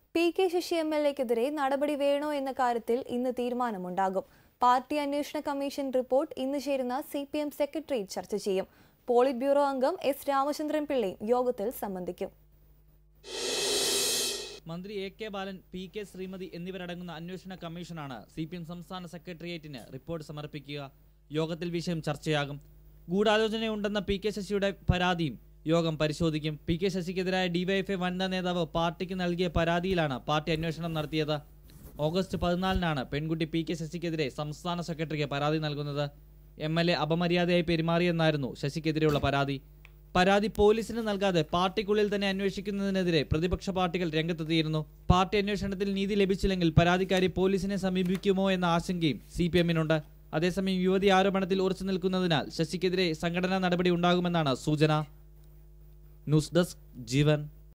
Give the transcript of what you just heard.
P K Sasi M L എക്കെതിരെ നടപടി വേണോ എന്ന കാര്യത്തിൽ ഇന്ന് തീരുമാനമുണ്ടാകും പാർട്ടി അന്വേഷണ കമ്മീഷൻ റിപ്പോർട്ട് ഇന്ന് ചേരുന്ന സി പി എം സെക്രട്ടേറിയറ്റ് ചർച്ച ചെയ്യും പോളിറ്റ് ബ്യൂറോ അംഗം എസ് രാമചന്ദ്രൻ പിള്ളയും യോഗത്തിൽ സംബന്ധിക്കും മന്ത്രി A K Balan P K Sreemathi എന്നിവരടങ്ങുന്ന അന്വേഷണ കമ്മീഷനാണ് സി പി എം സംസ്ഥാന സെക്രട്ടേറിയറ്റിന് റിപ്പോർട്ട് സമർപ്പിക്കുക യോഗത്തിൽ വിഷയം ചർച്ചയാകും ഗൂഢാലോചനയുണ്ടെന്ന പി കെ ശശിയുടെ പരാതിയും യോഗം പരിശോധിക്കും പി കെ ശശിക്കെതിരായ ഡിവൈഎഫ്ഐ വനിതാ നേതാവ് പാർട്ടിക്ക് നൽകിയ പരാതിയിലാണ് പാർട്ടി അന്വേഷണം നടത്തിയത് ഓഗസ്റ്റ് പതിനാലിനാണ് പെൺകുട്ടി പി കെ ശശിക്കെതിരെ സംസ്ഥാന സെക്രട്ടറിക്ക് പരാതി നൽകുന്നത് എം എൽ എ അപമര്യാദയായി പെരുമാറിയെന്നായിരുന്നു ശശിക്കെതിരെയുള്ള പരാതി പരാതി പോലീസിന് നൽകാതെ പാർട്ടിക്കുള്ളിൽ തന്നെ അന്വേഷിക്കുന്നതിനെതിരെ പ്രതിപക്ഷ പാർട്ടികൾ രംഗത്തെത്തിയിരുന്നു പാർട്ടി അന്വേഷണത്തിൽ നീതി ലഭിച്ചില്ലെങ്കിൽ പരാതിക്കാരി പോലീസിനെ സമീപിക്കുമോ എന്ന ആശങ്കയും സി പി എമ്മിനുണ്ട് അതേസമയം യുവതി ആരോപണത്തിൽ ഉറച്ചു നിൽക്കുന്നതിനാൽ ശശിക്കെതിരെ സംഘടനാ നടപടി ഉണ്ടാകുമെന്നാണ് സൂചന ന്യൂസ് ഡെസ്ക് ജീവൻ